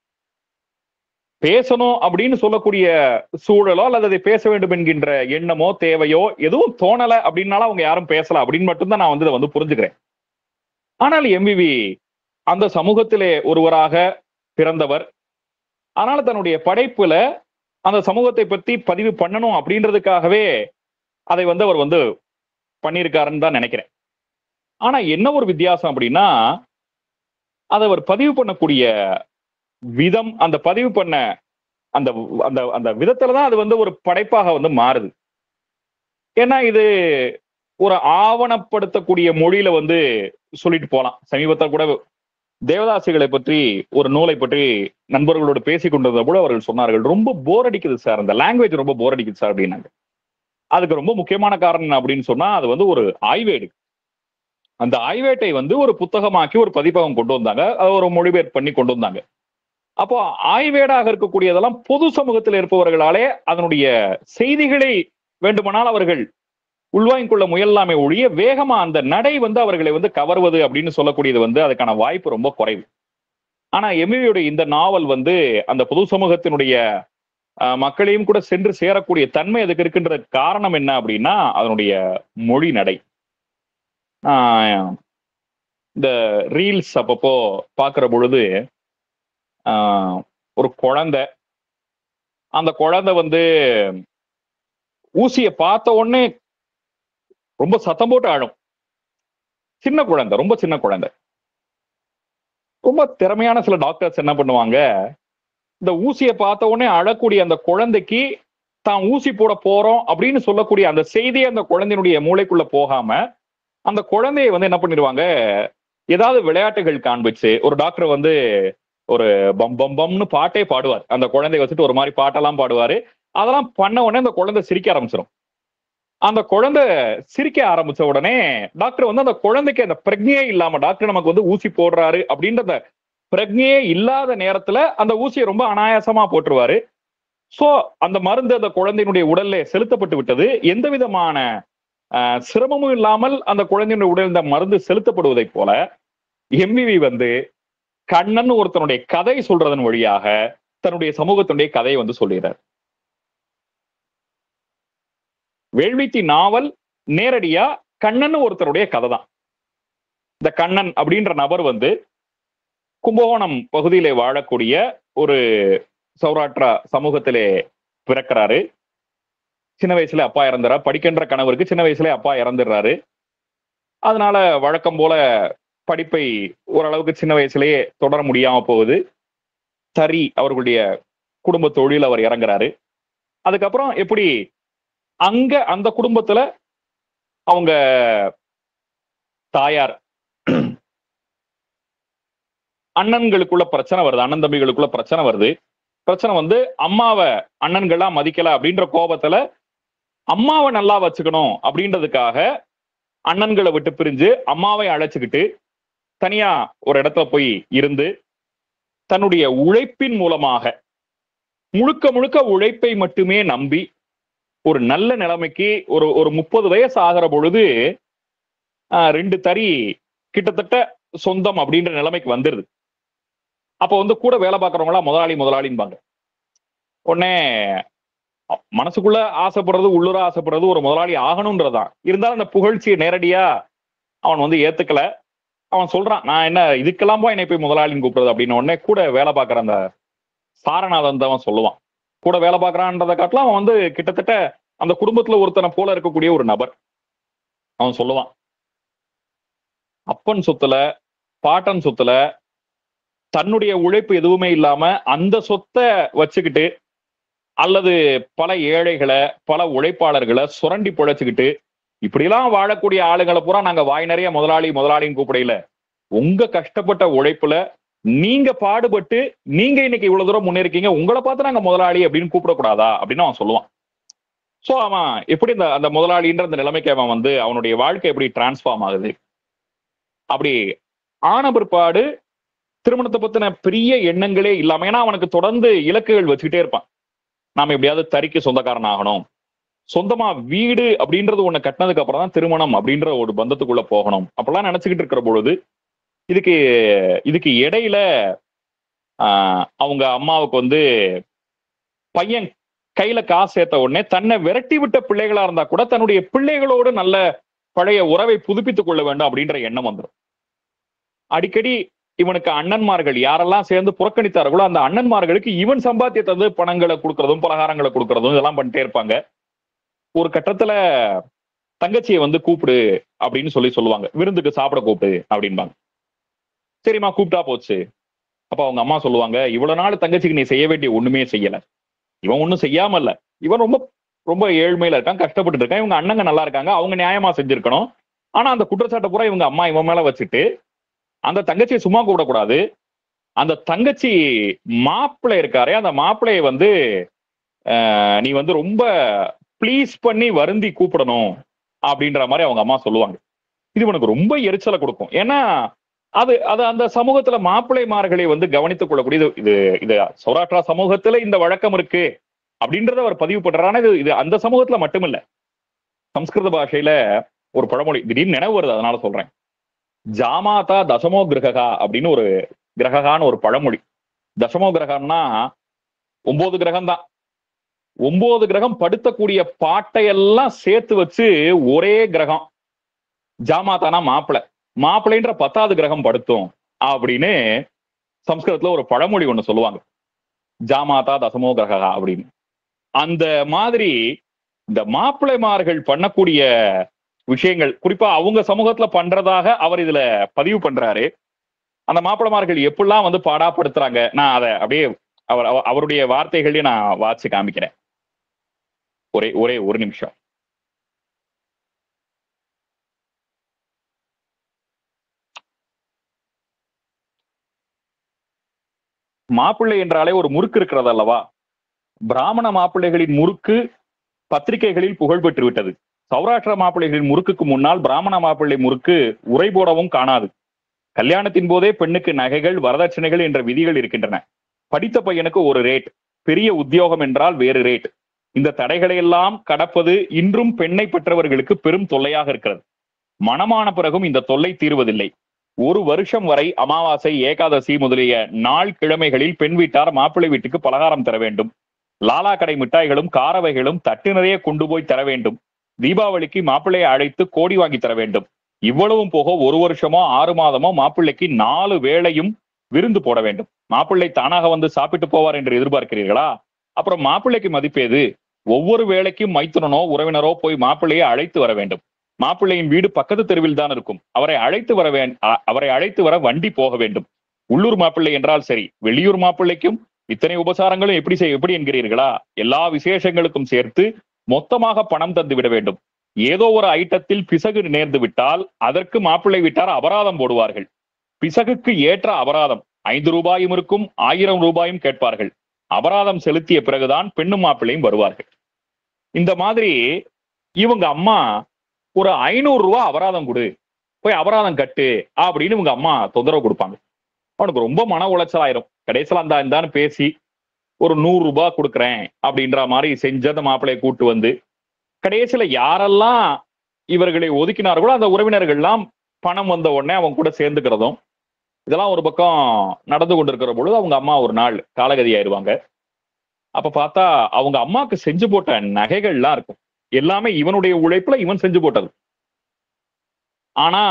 பேசணும் அப்படின்னு சொல்லக்கூடிய சூழலோ அல்லது அதை பேச வேண்டும் என்கின்ற எண்ணமோ தேவையோ எதுவும் தோணல அப்படின்னாலும் அவங்க யாரும் பேசல அப்படின்னு மட்டும்தான் நான் வந்து இதை வந்து புரிஞ்சுக்கிறேன் ஆனால் எம்பிவி அந்த சமூகத்திலே ஒருவராக பிறந்தவர் ஆனால் தன்னுடைய படைப்புல அந்த சமூகத்தை பத்தி பதிவு பண்ணணும் அப்படின்றதுக்காகவே அதை வந்து அவர் வந்து பண்ணியிருக்காருன்னு தான் நினைக்கிறேன் ஆனா என்ன ஒரு வித்தியாசம் அப்படின்னா அதை அவர் பதிவு பண்ணக்கூடிய விதம் அந்த பதிவு பண்ண அந்த அந்த அந்த விதத்துல தான் அது வந்து ஒரு படைப்பாக வந்து மாறுது ஏன்னா இது ஒரு ஆவணப்படுத்தக்கூடிய மொழியில வந்து சொல்லிட்டு போலாம் சமீபத்தில் கூட தேவதாசிகளை பற்றி ஒரு நூலை பற்றி நண்பர்களோடு பேசிக் கொண்டிருந்த கூட அவர்கள் சொன்னார்கள் ரொம்ப போர் அடிக்குது சார் அந்த லாங்குவேஜ் ரொம்ப போர் அடிக்குது சார் அப்படின்னாங்க அதுக்கு ரொம்ப முக்கியமான காரணம் என்ன அப்படின்னு சொன்னா அது வந்து ஒரு ஆய்வேடு அந்த ஆய்வேட்டை வந்து ஒரு புத்தகமாக்கி ஒரு பதிப்பகம் கொண்டு வந்தாங்க அதை ஒரு மொழிபெயர்ப்பு பண்ணி கொண்டு வந்தாங்க அப்போ ஆய்வேடாக இருக்கக்கூடியதெல்லாம் பொது சமூகத்தில் இருப்பவர்களாலே அதனுடைய செய்திகளை வேண்டுமானால் அவர்கள் உள்வாங்கிக் கொள்ள முயலாமே ஒழிய வேகமா அந்த நடை வந்து அவர்களை வந்து கவர்வது அப்படின்னு சொல்லக்கூடியது வந்து அதுக்கான வாய்ப்பு ரொம்ப குறைவு ஆனா எமிலியுடைய இந்த நாவல் வந்து அந்த பொது சமூகத்தினுடைய அஹ், மக்களையும் கூட சென்று சேரக்கூடிய தன்மை அதுக்கு இருக்கின்ற காரணம் என்ன அப்படின்னா அதனுடைய மொழி நடை ஆஹ், இந்த ரீல்ஸ் அப்பப்போ பார்க்கிற பொழுது ஆஹ், ஒரு குழந்தை அந்த குழந்தை வந்து ஊசியை பார்த்த உடனே ரொம்ப சத்தம் போட்டு அழும் சின்ன குழந்தை ரொம்ப சின்ன குழந்தை ரொம்ப திறமையான சில டாக்டர்ஸ் என்ன பண்ணுவாங்க இந்த ஊசியை பார்த்த உடனே அழக்கூடிய அந்த குழந்தைக்கு தான் ஊசி போட போறோம் அப்படின்னு சொல்லக்கூடிய அந்த செய்தி அந்த குழந்தையினுடைய மூளைக்குள்ள போகாம அந்த குழந்தையை வந்து என்ன பண்ணிடுவாங்க ஏதாவது விளையாட்டுகள் காண்பிச்சு ஒரு டாக்டர் வந்து ஒரு பம் பம் பம்னு பாட்டே பாடுவார் அந்த குழந்தைய வச்சுட்டு ஒரு மாதிரி பாட்டெல்லாம் பாடுவாரு அதெல்லாம் பண்ண உடனே அந்த குழந்தை சிரிக்க ஆரம்பிச்சிடும் அந்த குழந்தை சிரிக்க ஆரம்பிச்ச உடனே டாக்டர் வந்து அந்த குழந்தைக்கு அந்த பிரஜையே இல்லாம டாக்டர் நமக்கு வந்து ஊசி போடுறாரு அப்படின்ற அந்த பிரஜையே இல்லாத நேரத்துல அந்த ஊசியை ரொம்ப அனாயாசமா போட்டுருவாரு சோ அந்த மருந்து அந்த குழந்தையினுடைய உடல்ல செலுத்தப்பட்டு விட்டது எந்த விதமான ஆஹ், சிரமமும் இல்லாமல் அந்த குழந்தையினுடைய உடல் இந்த மருந்து செலுத்தப்படுவதை போல எம்விவி வந்து கண்ணன் ஒருத்தனுடைய கதை சொல்றதன் வழியாக தன்னுடைய சமூகத்தினுடைய கதையை வந்து சொல்லுகிறார் வேள்வித்தி நாவல் நேரடியா கண்ணன் ஒருத்தருடைய கதை தான் இந்த கண்ணன் அப்படின்ற நபர் வந்து கும்பகோணம் பகுதியிலே வாழக்கூடிய ஒரு சௌராஷ்டிரா சமூகத்திலே பிறக்கிறாரு சின்ன வயசுல அப்பா இறந்துறாரு படிக்கின்ற கணவருக்கு சின்ன வயசுல அப்பா இறந்துடுறாரு அதனால வழக்கம் போல படிப்பை ஓரளவுக்கு சின்ன வயசுலயே தொடர முடியாம போகுது சரி அவர்களுடைய குடும்ப தொழில் அவர் இறங்குறாரு அதுக்கப்புறம் எப்படி அங்க அந்த குடும்பத்துல அவங்க தாயார் அண்ணன்களுக்குள்ள பிரச்சனை வருது அண்ணன் தம்பிகளுக்குள்ள பிரச்சனை வருது பிரச்சனை வந்து அம்மாவை அண்ணன்கள்லாம் மதிக்கல அப்படின்ற கோபத்துல அம்மாவை நல்லா வச்சுக்கணும் அப்படின்றதுக்காக அண்ணன்களை விட்டு பிரிஞ்சு அம்மாவை அழைச்சுக்கிட்டு தனியா ஒரு இடத்துல போய் இருந்து தன்னுடைய உழைப்பின் மூலமாக முழுக்க முழுக்க உழைப்பை மட்டுமே நம்பி ஒரு நல்ல நிலைமைக்கு ஒரு ஒரு முப்பது வயசு ஆகிற பொழுது ஆஹ், ரெண்டு தறி கிட்டத்தட்ட சொந்தம் அப்படின்ற நிலைமைக்கு வந்துருது அப்போ வந்து கூட வேலை பார்க்கறவங்களா முதலாளி முதலாளிம்பாங்க உடனே அ- மனசுக்குள்ள ஆசைப்படுறது உள்ளூர ஆசைப்படுறது ஒரு முதலாளி ஆகணும்ன்றதுதான் இருந்தாலும் அந்த புகழ்ச்சியை நேரடியா அவன் வந்து ஏத்துக்கல அவன் சொல்றான் நான் என்ன இதுக்கெல்லாம் போய் என்னை போய் முதலாளின்னு கூப்பிடுறது அப்படின்னு உடனே கூட வேலை பார்க்குற அந்த சாரநாதன் தான் அவன் சொல்லுவான் கூட வேலை பார்க்கறான்றதை காட்டிலும் அவன் வந்து கிட்டத்தட்ட அந்த குடும்பத்துல ஒருத்தனை போல இருக்கக்கூடிய ஒரு நபர் அவன் சொல்லுவான் அப்பன் சொத்துல பாட்டன் சொத்துல தன்னுடைய உழைப்பு எதுவுமே இல்லாம அந்த சொத்தை வச்சுக்கிட்டு அல்லது பல ஏழைகளை பல உழைப்பாளர்களை சுரண்டி பிழைச்சுக்கிட்டு இப்படிலாம் வாழக்கூடிய ஆளுங்களை பூரா நாங்க வாய் நிறைய முதலாளி முதலாளின்னு கூப்பிடையில உங்க கஷ்டப்பட்ட உழைப்புல நீங்க பாடுபட்டு நீங்க இன்னைக்கு இவ்வளவு தூரம் முன்னேறிக்கீங்க உங்களை பார்த்து நாங்க முதலாளி அப்படின்னு கூப்பிடக்கூடாதா அப்படின்னு அவன் சொல்லுவான் சோ அவன் எப்படி இந்த அந்த முதலாளின்ற அந்த நிலைமைக்கு அவன் வந்து அவனுடைய வாழ்க்கை எப்படி டிரான்ஸ்ஃபார்ம் ஆகுது அப்படி ஆன பிற்பாடு திருமணத்தை பத்தின பெரிய எண்ணங்களே இல்லாம ஏன்னா அவனுக்கு தொடர்ந்து இலக்குகள் வச்சுக்கிட்டே இருப்பான் நாம எப்படியாவது தறிக்கு சொந்தக்காரன் ஆகணும் சொந்தமா வீடு அப்படின்றது ஒண்ணு கட்டினதுக்கு அப்புறம் தான் திருமணம் அப்படின்ற ஒரு பந்தத்துக்குள்ள போகணும் அப்பெல்லாம் நினைச்சுக்கிட்டு இருக்கிற பொழுது இதுக்கு இதுக்கு இடையில ஆஹ், அவங்க அம்மாவுக்கு வந்து பையன் கையில காசு சேர்த்த உடனே தன்னை விரட்டி விட்ட பிள்ளைகளா இருந்தா கூட தன்னுடைய பிள்ளைகளோடு நல்ல பழைய உறவை புதுப்பித்துக் கொள்ள வேண்டும் அப்படின்ற எண்ணம் வந்துடும் அடிக்கடி இவனுக்கு அண்ணன்மார்கள் யாரெல்லாம் சேர்ந்து புறக்கணித்தார்களோ அந்த அண்ணன்மார்களுக்கு இவன் சம்பாத்தியத்தை பணங்களை கொடுக்கறதும் பலகாரங்களை கொடுக்கறதும் இதெல்லாம் பண்ணிட்டே இருப்பாங்க ஒரு கட்டத்துல தங்கச்சியை வந்து கூப்பிடு அப்படின்னு சொல்லி சொல்லுவாங்க விருந்துக்கு சாப்பிட கூப்பிடு அப்படின்பாங்க சரிம்மா கூப்பிட்டா போச்சு அப்ப அவங்க அம்மா சொல்லுவாங்க இவ்வளவு நாள் தங்கச்சிக்கு நீ செய்ய வேண்டிய ஒண்ணுமே செய்யல இவன் ஒண்ணும் செய்யாம இல்ல இவன் ரொம்ப ரொம்ப ஏழ்மையில இருக்கான் கஷ்டப்பட்டு இருக்கான் இவங்க அண்ணங்க நல்லா இருக்காங்க அவங்க நியாயமா செஞ்சிருக்கணும் ஆனா அந்த குற்றச்சாட்டை பூரா இவங்க அம்மா இவன் மேல வச்சுட்டு அந்த தங்கச்சியை சும்மா கூப்பிடக்கூடாது அந்த தங்கச்சி மாப்பிள்ளை இருக்காரே அந்த மாப்பிள்ளைய வந்து ஆஹ், நீ வந்து ரொம்ப ப்ளீஸ் பண்ணி வருந்தி கூப்பிடணும் அப்படின்ற மாதிரி அவங்க அம்மா சொல்லுவாங்க இது உனக்கு ரொம்ப எரிச்சலை கொடுக்கும் ஏன்னா அது அது அந்த சமூகத்துல மாப்பிள்ளைமார்களை வந்து கவனித்துக் கொள்ளக்கூடிய இது- இது இது சௌராஷ்டிரா சமூகத்துல இந்த வழக்கம் இருக்கு அப்படின்றத அவர் பதிவு பண்றாரு ஆனா இது இது அந்த சமூகத்துல மட்டுமில்ல சம்ஸ்கிருத பாஷையில ஒரு பழமொழி திடீர்னு நினைவு வருது அதனால சொல்றேன் ஜாமாதா தசமோ கிரகா அப்படின்னு ஒரு கிரகான்னு ஒரு பழமொழி தசமோ கிரகம்னா ஒன்பது கிரகம் தான் ஒன்பது கிரகம் படுத்தக்கூடிய பாட்டையெல்லாம் சேர்த்து வச்சு ஒரே கிரகம் ஜாமாதானா மாப்பிளை மாப்பிள்ளைன்ற பத்தாவது கிரகம் படுத்தும் அப்படின்னு சம்ஸ்கிருதத்துல ஒரு பழமொழி ஒண்ணு சொல்லுவாங்க ஜாமாதா தசமோ கிரகா அப்படின்னு அந்த மாதிரி இந்த மாப்பிள்ளைமார்கள் பண்ணக்கூடிய விஷயங்கள் குறிப்பா அவங்க சமூகத்துல பண்றதாக அவர் இதுல பதிவு பண்றாரு அந்த மாப்பிள்ளைமார்கள் எப்படிலாம் வந்து பாடாப்படுத்துறாங்க நான் அதை அப்படியே அவர் அவ- அவருடைய வார்த்தைகளையும் நான் வாட்சி காமிக்கிறேன் ஒரே ஒரே ஒரு நிமிஷம் மாப்பிள்ளை என்றாலே ஒரு முறுக்கு இருக்கிறது அல்லவா பிராமண மாப்பிள்ளைகளின் முறுக்கு பத்திரிகைகளில் புகழ் பெற்று விட்டது சௌராஷ்டிர மாப்பிள்ளைகளின் முறுக்குக்கு முன்னால் பிராமண மாப்பிள்ளை முறுக்கு உரை போடவும் காணாது கல்யாணத்தின் போதே பெண்ணுக்கு நகைகள் வரதட்சணைகள் என்ற விதிகள் இருக்கின்றன படித்த பையனுக்கு ஒரு ரேட் பெரிய உத்தியோகம் என்றால் வேறு ரேட் இந்த தடைகளை எல்லாம் கடப்பது இன்றும் பெண்ணை பெற்றவர்களுக்கு பெரும் தொல்லையாக இருக்கிறது மனமான பிறகும் இந்த தொல்லை தீர்வதில்லை ஒரு வருஷம் வரை அமாவாசை ஏகாதசி முதலிய நாள் கிழமைகளில் பெண் வீட்டார் மாப்பிள்ளை வீட்டுக்கு பலகாரம் தர வேண்டும் லாலா கடை மிட்டாய்களும் காரவைகளும் தட்டு நிறைய கொண்டு போய் தர வேண்டும் தீபாவளிக்கு மாப்பிள்ளையை அழைத்து கோடி வாங்கி தர வேண்டும் இவ்வளவும் போக ஒரு வருஷமோ ஆறு மாதமோ மாப்பிள்ளைக்கு நாலு வேளையும் விருந்து போட வேண்டும் மாப்பிள்ளை தானாக வந்து சாப்பிட்டு போவார் என்று எதிர்பார்க்கிறீர்களா அப்புறம் மாப்பிள்ளைக்கு மதிப்பேது ஒவ்வொரு வேளைக்கும் மைத்துனனோ உறவினரோ போய் மாப்பிள்ளையை அழைத்து வர வேண்டும் மாப்பிள்ளையின் வீடு பக்கத்து தெருவில் தான் இருக்கும் அவரை அழைத்து வர வே அ- அவரை அழைத்து வர வண்டி போக வேண்டும் உள்ளூர் மாப்பிள்ளை என்றால் சரி வெளியூர் மாப்பிள்ளைக்கும் இத்தனை உபசாரங்களும் எப்படி செய் எப்படி என்கிறீர்களா எல்லா விசேஷங்களுக்கும் சேர்த்து மொத்தமாக பணம் தந்து விட வேண்டும் ஏதோ ஒரு ஐட்டத்தில் பிசகு நேர்ந்து விட்டால் அதற்கு மாப்பிள்ளை விட்டார் அபராதம் போடுவார்கள் பிசகுக்கு ஏற்ற அபராதம் ஐந்து ரூபாயும் இருக்கும் ஆயிரம் ரூபாயும் கேட்பார்கள் அபராதம் செலுத்திய பிறகுதான் பெண்ணும் மாப்பிள்ளையும் வருவார்கள் இந்த மாதிரி இவங்க அம்மா ஒரு ஐநூறு ரூபாய் அபராதம் கொடு போய் அபராதம் கட்டு அப்படின்னு இவங்க அம்மா தொந்தரவு கொடுப்பாங்க அவனுக்கு ரொம்ப மன உளைச்சல் ஆயிரும் கடைசியில் அந்த இந்தான்னு பேசி ஒரு நூறு ரூபாய் கொடுக்குறேன் அப்படின்ற மாதிரி செஞ்ச அந்த மாப்பிள்ளையை கூட்டு வந்து கடைசியில யாரெல்லாம் இவர்களை ஒதுக்கினார்களோ அந்த உறவினர்கள்லாம் பணம் வந்த உடனே அவங்க கூட சேர்ந்துக்கிறதும் இதெல்லாம் ஒரு பக்கம் நடந்து கொண்டிருக்கிற பொழுது அவங்க அம்மா ஒரு நாள் காலகதி ஆயிருவாங்க அப்ப பார்த்தா அவங்க அம்மாக்கு செஞ்சு போட்ட நகைகள்லாம் இருக்கும் எல்லாமே இவனுடைய உழைப்புல இவன் செஞ்சு போட்டது ஆனா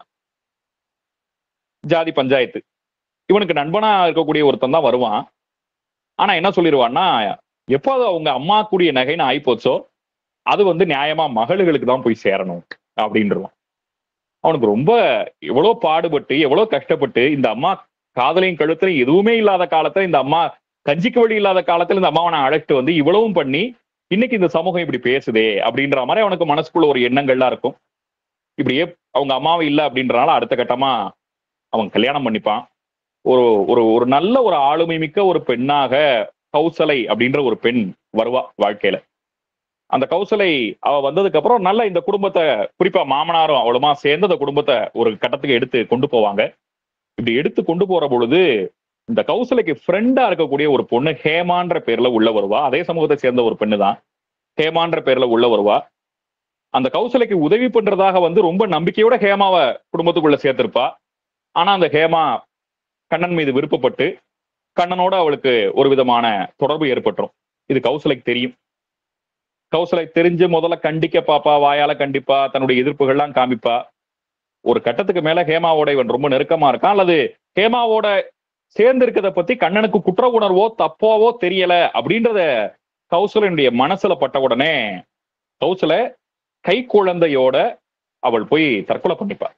ஜாதி பஞ்சாயத்து இவனுக்கு நண்பனா இருக்கக்கூடிய ஒருத்தன் தான் வருவான் ஆனா என்ன சொல்லிடுவான்னா எப்போ அது அவங்க அம்மா கூடிய நகைன்னு ஆயிப்போச்சோ அது வந்து நியாயமா மகளுகளுக்கு தான் போய் சேரணும் அப்படின்றவான் அவனுக்கு ரொம்ப எவ்வளவு பாடுபட்டு எவ்வளவு கஷ்டப்பட்டு இந்த அம்மா காதலையும் கழுத்துலையும் எதுவுமே இல்லாத காலத்துல இந்த அம்மா கஞ்சிக்கு வழி இல்லாத காலத்துல இந்த அம்மாவை நான் அழைச்சிட்டு வந்து இவ்வளவும் பண்ணி இன்னைக்கு இந்த சமூகம் இப்படி பேசுதே அப்படின்ற மாதிரி அவனுக்கு மனசுக்குள்ள ஒரு எண்ணங்கள்லாம் இருக்கும் இப்படியே அவங்க அம்மாவை இல்லை அப்படின்றனால அடுத்த கட்டமா அவன் கல்யாணம் பண்ணிப்பான் ஒரு ஒரு ஒரு நல்ல ஒரு ஆளுமை மிக்க ஒரு பெண்ணாக கௌசலை அப்படின்ற ஒரு பெண் வருவா வாழ்க்கையில அந்த கௌசலை அவ வந்ததுக்கு அப்புறம் நல்ல இந்த குடும்பத்தை குறிப்பா மாமனாரும் அவளுமா சேர்ந்து அந்த குடும்பத்தை ஒரு கட்டத்துக்கு எடுத்து கொண்டு போவாங்க இப்படி எடுத்து கொண்டு போற பொழுது இந்த கௌசலைக்கு ஃப்ரெண்டா இருக்கக்கூடிய ஒரு பொண்ணு ஹேமான்ற பேர்ல உள்ள வருவா அதே சமூகத்தை சேர்ந்த ஒரு பெண்ணு தான் ஹேமான்ற பேர்ல உள்ள வருவா அந்த கௌசலைக்கு உதவி பண்றதாக வந்து ரொம்ப நம்பிக்கையோட ஹேமாவை குடும்பத்துக்குள்ள சேர்த்திருப்பா ஆனா அந்த ஹேமா கண்ணன் மீது விருப்பப்பட்டு கண்ணனோட அவளுக்கு ஒரு விதமான தொடர்பு ஏற்பட்டுரும் இது கௌசலைக்கு தெரியும் கௌசலை தெரிஞ்சு முதல்ல கண்டிக்க பாப்பா வாயால கண்டிப்பா தன்னுடைய எதிர்ப்புகள்லாம் காமிப்பா ஒரு கட்டத்துக்கு மேல ஹேமாவோட இவன் ரொம்ப நெருக்கமா இருக்கான் அல்லது ஹேமாவோட சேர்ந்து இருக்கிறத பத்தி கண்ணனுக்கு குற்ற உணர்வோ தப்போவோ தெரியல அப்படின்றத கௌசலனுடைய மனசுல பட்ட உடனே கௌசல கை குழந்தையோட அவள் போய் தற்கொலை பண்ணிப்பா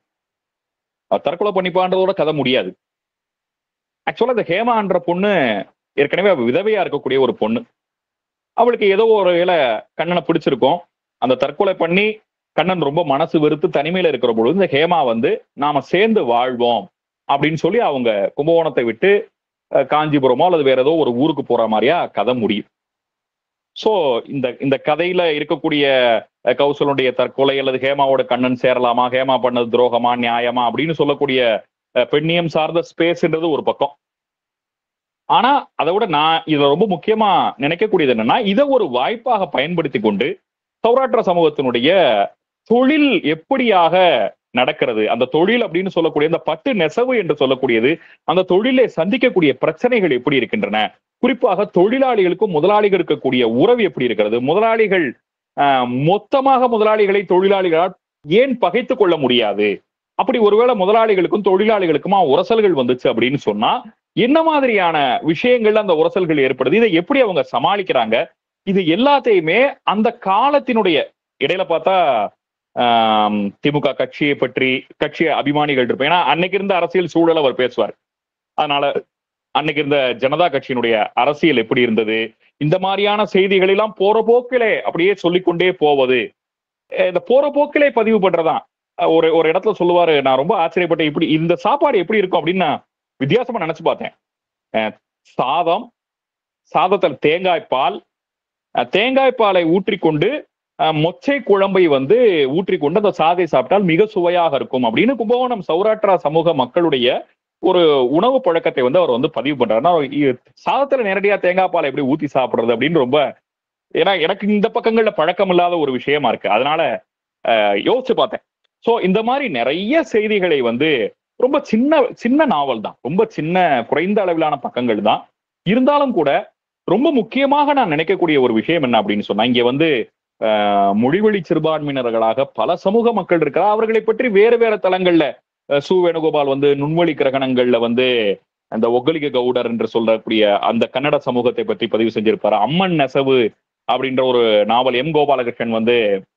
அவ தற்கொலை பண்ணிப்பான்றதோட கதை முடியாது ஆக்சுவலா இந்த ஹேமான்ற பொண்ணு ஏற்கனவே அவ விதவையா இருக்கக்கூடிய ஒரு பொண்ணு அவளுக்கு ஏதோ ஒரு வேளை கண்ணனை பிடிச்சிருக்கும் அந்த தற்கொலை பண்ணி கண்ணன் ரொம்ப மனசு வெறுத்து தனிமையில இருக்கிற பொழுது இந்த ஹேமா வந்து நாம சேர்ந்து வாழ்வோம் அப்படின்னு சொல்லி அவங்க கும்பகோணத்தை விட்டு அஹ், காஞ்சிபுரமோ அல்லது வேற ஏதோ ஒரு ஊருக்கு போற மாதிரியா கதை முடியும் சோ இந்த இந்த கதையில இருக்கக்கூடிய அஹ், கௌசலனுடைய தற்கொலை அல்லது ஹேமாவோட கண்ணன் சேரலாமா ஹேமா பண்ணது துரோகமா நியாயமா அப்படின்னு சொல்லக்கூடிய அஹ், பெண்ணியம் சார்ந்த ஸ்பேஸ்ன்றது ஒரு பக்கம் ஆனா அதை விட நான் இதுல ரொம்ப முக்கியமா நினைக்கக்கூடியது என்னன்னா இதை ஒரு வாய்ப்பாக பயன்படுத்தி கொண்டு சௌராஷ்டிர சமூகத்தினுடைய தொழில் எப்படியாக நடக்கிறது அந்த தொழில் அப்படின்னு சொல்லக்கூடிய அந்த பட்டு நெசவு என்று சொல்லக்கூடியது அந்த தொழிலை சந்திக்கக்கூடிய பிரச்சனைகள் எப்படி இருக்கின்றன குறிப்பாக தொழிலாளிகளுக்கும் முதலாளிகள் இருக்கக்கூடிய உறவு எப்படி இருக்கிறது முதலாளிகள் ஆஹ், மொத்தமாக முதலாளிகளை தொழிலாளிகளால் ஏன் பகைத்துக் கொள்ள முடியாது அப்படி ஒருவேளை முதலாளிகளுக்கும் தொழிலாளிகளுக்குமா உரசல்கள் வந்துச்சு அப்படின்னு சொன்னா என்ன மாதிரியான விஷயங்கள்ல அந்த உரசல்கள் ஏற்படுது இதை எப்படி அவங்க சமாளிக்கிறாங்க இது எல்லாத்தையுமே அந்த காலத்தினுடைய இடையில பார்த்தா ஆம், திமுக கட்சியை பற்றி கட்சி அபிமானிகள் இருப்பேன் ஏன்னா அன்னைக்கு இருந்த அரசியல் சூழல் அவர் பேசுவார் அதனால அன்னைக்கு இருந்த ஜனதா கட்சியினுடைய அரசியல் எப்படி இருந்தது இந்த மாதிரியான செய்திகள் எல்லாம் போற போக்கிலே அப்படியே சொல்லிக்கொண்டே போவது அஹ் இந்த போற போக்கிலே பதிவு பண்றதான் அஹ் ஒரு ஒரு இடத்துல சொல்லுவாரு நான் ரொம்ப ஆச்சரியப்பட்டேன் இப்படி இந்த சாப்பாடு எப்படி இருக்கும் அப்படின்னு நான் வித்தியாசமா நினைச்சு பார்த்தேன் அஹ் சாதம் சாதத்தில் தேங்காய் பால் அஹ், தேங்காய் பாலை ஊற்றிக்கொண்டு அஹ், மொச்சை குழம்பை வந்து ஊற்றிக்கொண்டு அந்த சாதை சாப்பிட்டால் மிக சுவையாக இருக்கும் அப்படின்னு கும்பகோணம் சௌராஷ்டிரா சமூக மக்களுடைய ஒரு உணவு பழக்கத்தை வந்து அவர் வந்து பதிவு பண்றாரு ஆனா, இ- சாதத்துல நேரடியா தேங்காய் பாலை எப்படி ஊத்தி சாப்பிடுறது அப்படின்னு ரொம்ப ஏன்னா எனக்கு இந்த பக்கங்கள்ல பழக்கம் இல்லாத ஒரு விஷயமா இருக்கு அதனால அஹ், யோசிச்சு பார்த்தேன் சோ இந்த மாதிரி நிறைய செய்திகளை வந்து ரொம்ப சின்ன சின்ன நாவல் தான் ரொம்ப சின்ன குறைந்த அளவிலான பக்கங்கள் தான் இருந்தாலும் கூட ரொம்ப முக்கியமாக நான் நினைக்கக்கூடிய ஒரு விஷயம் என்ன அப்படின்னு சொன்னா இங்க வந்து அஹ், மொழிவழி சிறுபான்மையினர்களாக பல சமூக மக்கள் இருக்கிறார் அவர்களை பற்றி வேறு வேறு தளங்கள்ல அஹ், சு வேணுகோபால் வந்து நுண்வழி கிரகணங்கள்ல வந்து அந்த ஒக்கலிக கவுடர் என்று சொல்லக்கூடிய அந்த கன்னட சமூகத்தை பற்றி பதிவு செஞ்சிருப்பாரு அம்மன் நெசவு அப்படின்ற ஒரு நாவல் எம் கோபாலகிருஷ்ணன் வந்து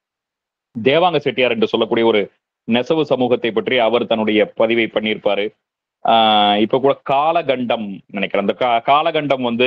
தேவாங்க செட்டியார் என்று சொல்லக்கூடிய ஒரு நெசவு சமூகத்தை பற்றி அவர் தன்னுடைய பதிவை பண்ணியிருப்பாரு ஆஹ் இப்ப கூட காலகண்டம் நினைக்கிறேன் அந்த கா- காலகண்டம் வந்து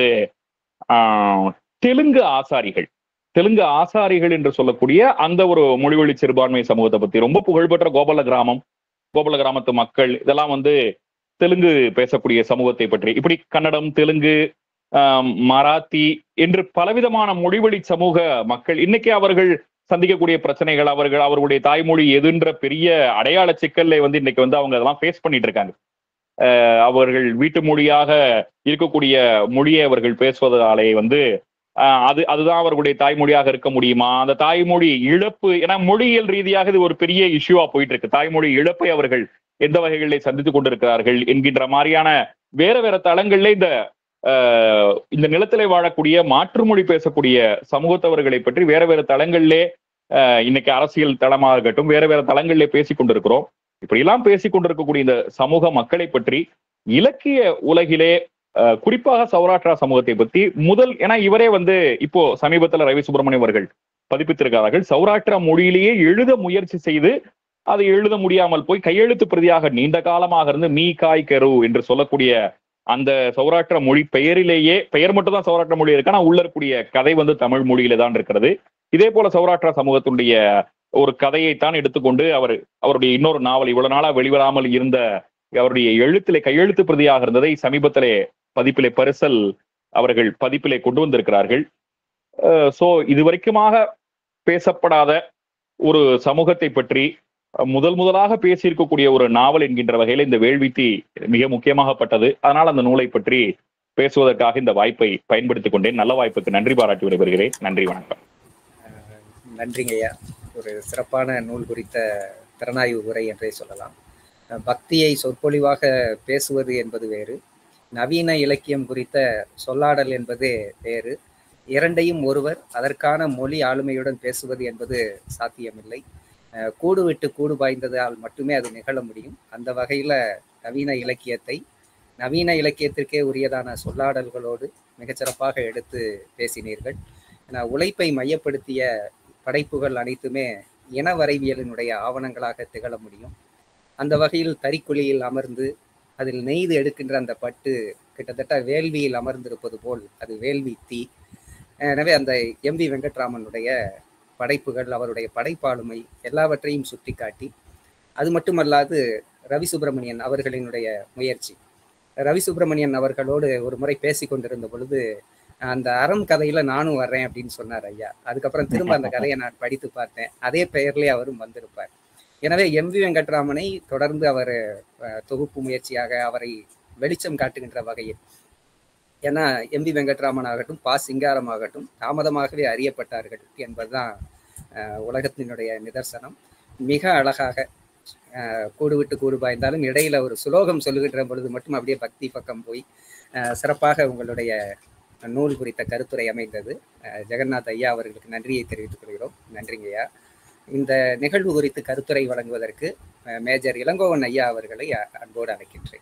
ஆஹ் தெலுங்கு ஆசாரிகள் தெலுங்கு ஆசாரிகள் என்று சொல்லக்கூடிய அந்த ஒரு மொழிவழி சிறுபான்மை சமூகத்தை பத்தி ரொம்ப புகழ்பெற்ற கோபால கிராமம் கோபால கிராமத்து மக்கள் இதெல்லாம் வந்து தெலுங்கு பேசக்கூடிய சமூகத்தை பற்றி இப்படி கன்னடம் தெலுங்கு ஆஹ் மராத்தி என்று பலவிதமான மொழிவழி சமூக மக்கள் இன்னைக்கு அவர்கள் சந்திக்கக்கூடிய பிரச்சனைகள் அவர்கள் அவர்களுடைய தாய்மொழி எதுன்ற பெரிய அடையாள சிக்கல்ல வந்து இன்னைக்கு வந்து அவங்க அதெல்லாம் ஃபேஸ் பண்ணிட்டு இருக்காங்க அஹ் அவர்கள் வீட்டு மொழியாக இருக்கக்கூடிய மொழியை அவர்கள் பேசுவதாலே வந்து அஹ் அது அதுதான் அவர்களுடைய தாய்மொழியாக இருக்க முடியுமா அந்த தாய்மொழி இழப்பு ஏன்னா மொழியியல் ரீதியாக இது ஒரு பெரிய இஷ்யூவா போயிட்டு இருக்கு தாய்மொழி இழப்பை அவர்கள் எந்த வகைகளில் சந்தித்துக் கொண்டிருக்கிறார்கள் என்கின்ற மாதிரியான வேற வேற தளங்கள்ல இந்த அஹ், இந்த நிலத்திலே வாழக்கூடிய மாற்றுமொழி பேசக்கூடிய சமூகத்தவர்களை பற்றி வேற வேற தளங்களிலே அஹ், இன்னைக்கு அரசியல் தளமாக இருக்கட்டும் வேற வேற தளங்களிலே பேசிக் கொண்டிருக்கிறோம் இப்படியெல்லாம் பேசிக் கொண்டிருக்கக்கூடிய இந்த சமூக மக்களை பற்றி இலக்கிய உலகிலே அஹ், குறிப்பாக சௌராஷ்டிரா சமூகத்தை பத்தி முதல் ஏன்னா இவரே வந்து இப்போ சமீபத்துல ரவி சுப்பிரமணியம் அவர்கள் பதிப்பித்திருக்கிறார்கள் சௌராஷ்டிரா மொழியிலேயே எழுத முயற்சி செய்து அதை எழுத முடியாமல் போய் கையெழுத்து பிரதியாக நீண்ட காலமாக இருந்து மீ காய் கரு என்று சொல்லக்கூடிய அந்த சௌராஷ்டிர மொழி பெயரிலேயே பெயர் மட்டும் தான் சௌராஷ்டிர மொழி இருக்கு ஆனா உள்ள இருக்கக்கூடிய கதை வந்து தமிழ் மொழியில தான் இருக்கிறது இதே போல சௌராஷ்டிரா சமூகத்துடைய ஒரு கதையைத்தான் எடுத்துக்கொண்டு அவர் அவருடைய இன்னொரு நாவல் இவ்வளவு நாளா வெளிவராமல் இருந்த அவருடைய எழுத்திலே கையெழுத்து பிரதியாக இருந்ததை சமீபத்திலே பதிப்பிலே பரிசல் அவர்கள் பதிப்பிலே கொண்டு வந்திருக்கிறார்கள் சோ இதுவரைக்குமாக பேசப்படாத ஒரு சமூகத்தை பற்றி அஹ், முதல் முதலாக பேசியிருக்கக்கூடிய ஒரு நாவல் என்கின்ற வகையில் இந்த வேள்வித்தி மிக முக்கியமாகப்பட்டது அதனால் அந்த நூலை பற்றி பேசுவதற்காக இந்த வாய்ப்பை பயன்படுத்திக் கொண்டேன் நல்ல வாய்ப்புக்கு நன்றி பாராட்டி விடைபெறுகிறேன் நன்றி வணக்கம் நன்றிங்க ஐயா ஒரு சிறப்பான நூல் குறித்த திறனாய்வு உரை என்றே சொல்லலாம் அஹ் பக்தியை சொற்பொழிவாக பேசுவது என்பது வேறு நவீன இலக்கியம் குறித்த சொல்லாடல் என்பது வேறு இரண்டையும் ஒருவர் அதற்கான மொழி ஆளுமையுடன் பேசுவது என்பது சாத்தியமில்லை அஹ் கூடு விட்டு கூடு பாய்ந்ததால் மட்டுமே அது நிகழ முடியும் அந்த வகையில நவீன இலக்கியத்தை நவீன இலக்கியத்திற்கே உரியதான சொல்லாடல்களோடு மிகச்சிறப்பாக எடுத்து பேசினீர்கள் ஏன்னா உழைப்பை மையப்படுத்திய படைப்புகள் அனைத்துமே இன வரைவியலினுடைய ஆவணங்களாக திகழ முடியும் அந்த வகையில் தறிக்குழியில் அமர்ந்து அதில் நெய்து எடுக்கின்ற அந்த பட்டு கிட்டத்தட்ட வேள்வியில் அமர்ந்திருப்பது போல் அது வேள்வி தீ எனவே அந்த எம் வி வெங்கட்ராமனுடைய படைப்புகள் அவருடைய படைப்பாளுமை எல்லாவற்றையும் சுட்டிக்காட்டி அது மட்டுமல்லாது ரவி சுப்பிரமணியன் அவர்களினுடைய முயற்சி ரவி சுப்பிரமணியன் அவர்களோடு ஒரு முறை பேசி கொண்டிருந்த பொழுது அந்த அறம் கதையில நானும் வர்றேன் அப்படின்னு சொன்னார் ஐயா அதுக்கப்புறம் திரும்ப அந்த கதையை நான் படித்து பார்த்தேன் அதே பெயர்லயே அவரும் வந்திருப்பார் எனவே எம் வி வெங்கட்ராமனை தொடர்ந்து அவர் அஹ், தொகுப்பு முயற்சியாக அவரை வெளிச்சம் காட்டுகின்ற வகையில் ஏன்னா எம் வி வெங்கட்ராமன் ஆகட்டும் பா சிங்காரம் ஆகட்டும் தாமதமாகவே அறியப்பட்டார்கள் என்பதுதான் அஹ், உலகத்தினுடைய நிதர்சனம் மிக அழகாக அஹ், கூடு விட்டு கூடு பாய்ந்தாலும் இடையில ஒரு சுலோகம் சொல்லுகின்ற பொழுது மட்டும் அப்படியே பக்தி பக்கம் போய் அஹ், சிறப்பாக உங்களுடைய நூல் குறித்த கருத்துரை அமைந்தது அஹ், ஜெகநாத் ஐயா அவர்களுக்கு நன்றியை தெரிவித்துக் கொள்கிறோம் நன்றிங்க ஐயா இந்த நிகழ்வு குறித்து கருத்துரை வழங்குவதற்கு அஹ், மேஜர் இளங்கோவன் ஐயா அவர்களை அ- அன்போடு அழைக்கின்றேன்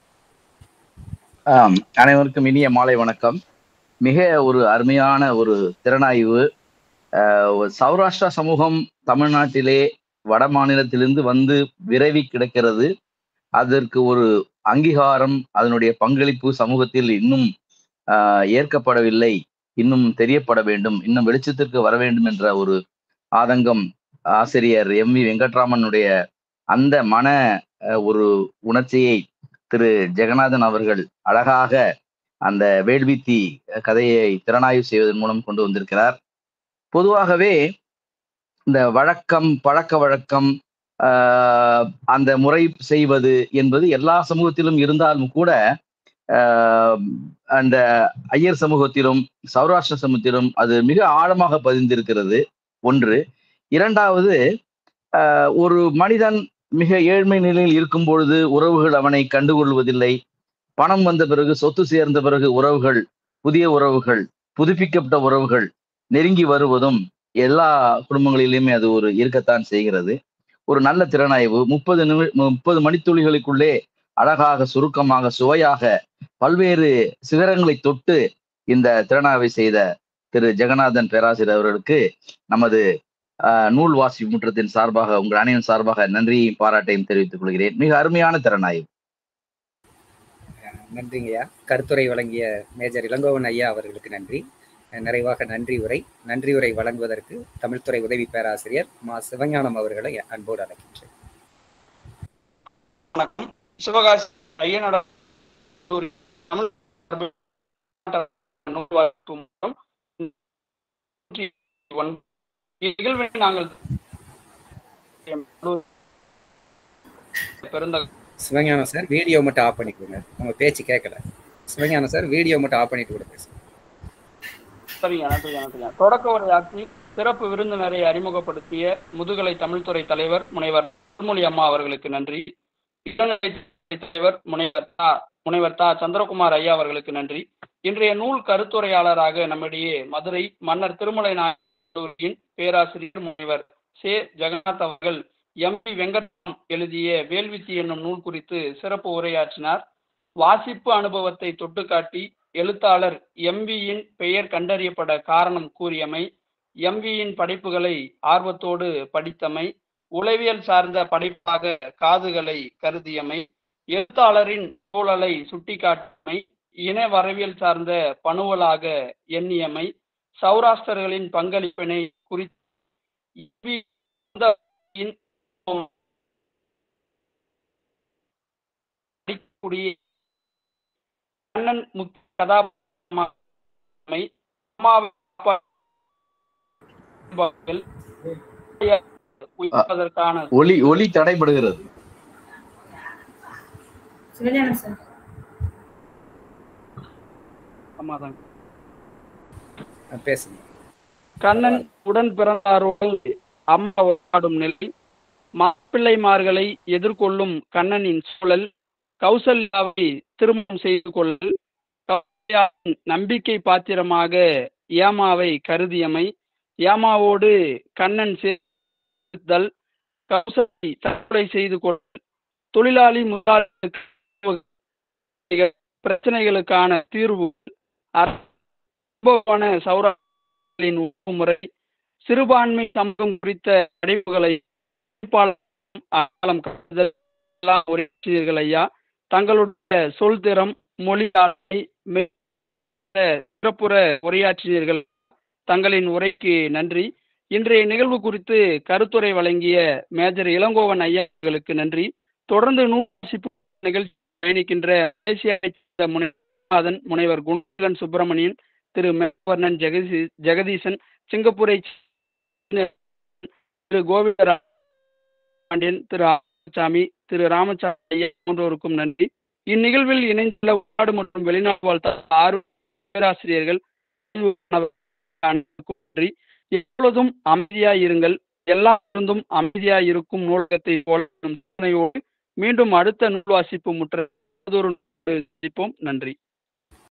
ஆம், அனைவருக்கும் இனிய மாலை வணக்கம் மிக ஒரு அருமையான ஒரு திறனாய்வு அஹ், ஒரு சௌராஷ்டிரா சமூகம் தமிழ்நாட்டிலே வட மாநிலத்திலிருந்து வந்து விரவி கிடக்கிறது அதற்கு ஒரு அங்கீகாரம் அதனுடைய பங்களிப்பு சமூகத்தில் இன்னும் ஆஹ், ஏற்கப்படவில்லை இன்னும் தெரியப்பட வேண்டும் இன்னும் வெளிச்சத்திற்கு வர வேண்டும் என்ற ஒரு ஆதங்கம் ஆசிரியர் எம் வி வெங்கட்ராமனுடைய அந்த மன அஹ், ஒரு உணர்ச்சியை திரு ஜெகநாதன் அவர்கள் அழகாக அந்த வேள்வித்தி கதையை திறனாய்வு செய்வதன் மூலம் கொண்டு வந்திருக்கிறார் பொதுவாகவே இந்த வழக்கம் பழக்க வழக்கம் ஆஹ் அந்த முறை செய்வது என்பது எல்லா சமூகத்திலும் இருந்தாலும் கூட ஆஹ் அந்த ஐயர் சமூகத்திலும் சௌராஷ்டிர சமூகத்திலும் அது மிக ஆழமாக பதிந்திருக்கிறது ஒன்று இரண்டாவது ஆஹ் ஒரு மனிதன் மிக ஏழ்மை நிலையில் இருக்கும் பொழுது உறவுகள் அவனை கண்டுகொள்வதில்லை பணம் வந்த பிறகு சொத்து சேர்ந்த பிறகு உறவுகள் புதிய உறவுகள் புதுப்பிக்கப்பட்ட உறவுகள் நெருங்கி வருவதும் எல்லா குடும்பங்களிலுமே அது ஒரு இருக்கத்தான் செய்கிறது ஒரு நல்ல திறனாய்வு முப்பது நிமி முப்பது மணித்துளிகளுக்குள்ளே அழகாக சுருக்கமாக சுவையாக பல்வேறு சிகரங்களை தொட்டு இந்த திறனாய்வை செய்த திரு ஜெகநாதன் பேராசிரியர் அவர்களுக்கு நமது ஆஹ், நூல் வாசி முற்றத்தின் சார்பாக உங்கள் அணியின் சார்பாக நன்றியையும் பாராட்டையும் தெரிவித்துக் கொள்கிறேன் மிக அருமையான திறனாய்வு நன்றிங்கய்யா கருத்துரை வழங்கிய மேஜர் இளங்கோவன் ஐயா அவர்களுக்கு நன்றி நிறைவாக நன்றி உரை நன்றி உரை வழங்குவதற்கு தமிழ்துறை உதவி பேராசிரியர் மா சிவஞானம் அவர்களை அன்போடு அழைக்கின்றேன் வணக்கம் சிவகாசி ஐயனோட கல்லூரி தமிழ் நூல்வாய்ப்பு மூலம் நூற்றி ஒன்பது நிகழ்வை நாங்கள் பிறந்த சிவஞானம் சார் வீடியோ மட்டும் ஆஃப் பண்ணிக்கோங்க உங்க பேச்சு கேட்கல சிவஞானம் சார் வீடியோ மட்டும் ஆஃப் பண்ணிட்டு கூட பேசுங்க சரிங்க நன்றிங்க நன்றிங்க தொடக்க உரையாற்றி சிறப்பு விருந்தினரை அறிமுகப்படுத்திய முதுகலை தமிழ்துறை தலைவர் முனைவர் அருள்மொழி அம்மா அவர்களுக்கு நன்றி இளநிலை தலைவர் முனைவர் தா முனைவர் தா சந்திரகுமார் ஐயா அவர்களுக்கு நன்றி இன்றைய நூல் கருத்துரையாளராக நம்மிடையே மதுரை மன்னர் திருமலை நாயக்கர் கல்லூரியின் பேராசிரியர் முனைவர் சே ஜெகநாத் அவர்கள் எம் பி வெங்கட்ராம் எழுதிய வேல்வித்தி என்னும் நூல் குறித்து சிறப்பு உரையாற்றினார் வாசிப்பு அனுபவத்தை தொட்டுக்காட்டி எழுத்தாளர் எம்வியின் பெயர் கண்டறியப்பட காரணம் கூறியமை எம்வியின் படைப்புகளை ஆர்வத்தோடு படித்தமை உளவியல் சார்ந்த படைப்பாக காதுகளை கருதியமை எழுத்தாளரின் சூழலை சுட்டிக்காட்டியமை இன வரவியல் சார்ந்த பணுவலாக எண்ணியமை சௌராஷ்டிரர்களின் பங்களிப்பினை குறித்து கண்ணன் முக்கிய கதாபாத்திரமை உயர்வதற்கான ஒலி ஒலி தடைபடுகிறது சிவஞானம் சார் சமாதானம் அஹ் பேசுங்க கண்ணன் உடன் பிறந்தாரோடு அம்மா உறவாடும் நிலை மாப்பிள்ளைமார்களை எதிர்கொள்ளும் கண்ணனின் சூழல் கௌசல்யாவை திருமணம் செய்து கொள்ளல் கௌசல்யாவின் நம்பிக்கை பாத்திரமாக ஏமாவை கருதியமை ஏமாவோடு கண்ணன் சேர்த்தல் கௌசலை தற்கொலை செய்து கொள்ளல் தொழிலாளி முதலாளிகளுக்கு பிரச்சனைகளுக்கான தீர்வு அற்பமான சௌராஷ்டிரின் முறை சிறுபான்மை சமூகம் குறித்த படைப்புகளை அகலம் கருதல் எல்லாம் உரையாற்றினீர்கள் ஐயா தங்களுடைய சொல் திறம் மொழி ஆளுமை மிக சிறப்புற உரையாற்றினீர்கள் தங்களின் உரைக்கு நன்றி இன்றைய நிகழ்வு குறித்து கருத்துரை வழங்கிய மேஜர் இளங்கோவன் ஐயா அவர்களுக்கு நன்றி தொடர்ந்து நூல் வாசிப்பு நிகழ்ச்சி பயணிக்கின்ற தேசிய முனைவர் முனைவர் குணன் சுப்பிரமணியன் திரு மேவர்ணன் ஜெகதி ஜெகதீசன் சிங்கப்பூரை திரு கோவிந்தரா பாண்டியன் திரு சாமி திரு ராமசாமி ஐயா போன்றோருக்கும் நன்றி இந்நிகழ்வில் இணைந்துள்ள உள்நாடு மற்றும் வெளிநாடு வாழ்த்த ஆறு பேராசிரியர்கள் நன்றி எப்பொழுதும் அமைதியாய் இருங்கள் எல்லா இருந்தும் அமைதியாய் இருக்கும் நூலகத்தை போல மீண்டும் அடுத்த நூல் வாசிப்பு முற்ற நன்றி